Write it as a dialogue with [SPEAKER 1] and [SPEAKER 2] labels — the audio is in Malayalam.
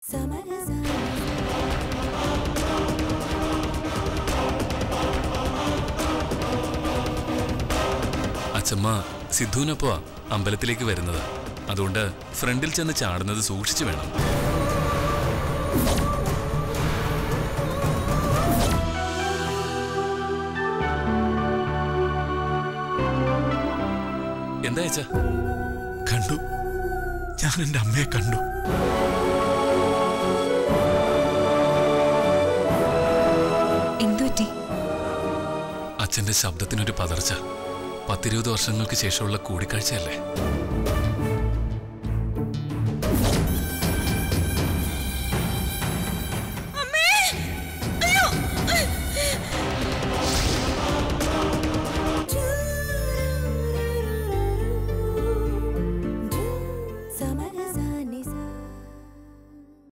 [SPEAKER 1] അച്ഛമ്മ സിദ്ധുവിനൊപ്പമാ അമ്പലത്തിലേക്ക് വരുന്നത് അതുകൊണ്ട് ഫ്രണ്ടിൽ ചെന്ന് ചാടുന്നത് സൂക്ഷിച്ചു വേണം എന്താ അച്ഛാ
[SPEAKER 2] കണ്ടു ഞാൻ എൻ്റെ അമ്മയെ കണ്ടു
[SPEAKER 3] എന്തുപറ്റി
[SPEAKER 1] അച്ഛന്റെ ശബ്ദത്തിനൊരു പതർച്ച പത്തിരുപത് വർഷങ്ങൾക്ക് ശേഷമുള്ള കൂടിക്കാഴ്ചയല്ലേ